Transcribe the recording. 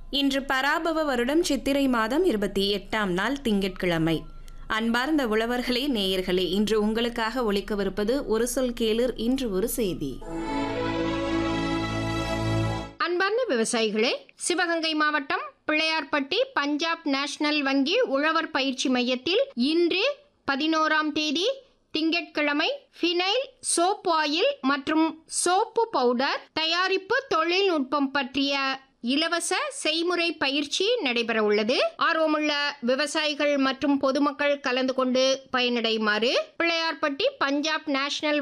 இன்று பராபவ வருடம் சித்திரை மாதம் இருபத்தி எட்டாம் நாள் திங்கட்கிழமை அன்பார்ந்த உழவர்களே நேயர்களே இன்று உங்களுக்காக ஒலிக்கவிருப்பது ஒரு சொல் கேளிர் இன்று ஒரு செய்தி அன்பார்ந்த விவசாயிகளே சிவகங்கை மாவட்டம் பிள்ளையார்பட்டி பஞ்சாப் நேஷனல் வங்கி உழவர் பயிற்சி மையத்தில் இன்று பதினோராம் தேதி திங்கட்கிழமை ஃபினைல் சோப் ஆயில் மற்றும் சோப்பு பவுடர் தயாரிப்பு தொழில்நுட்பம் பற்றிய இலவச செய்முறை பயிற்சி நடைபெற உள்ளது ஆர்வமுள்ள விவசாயிகள் மற்றும் பொதுமக்கள் கலந்து கொண்டு பயனடையுமாறு பிள்ளையார்பட்டி பஞ்சாப் நேஷனல்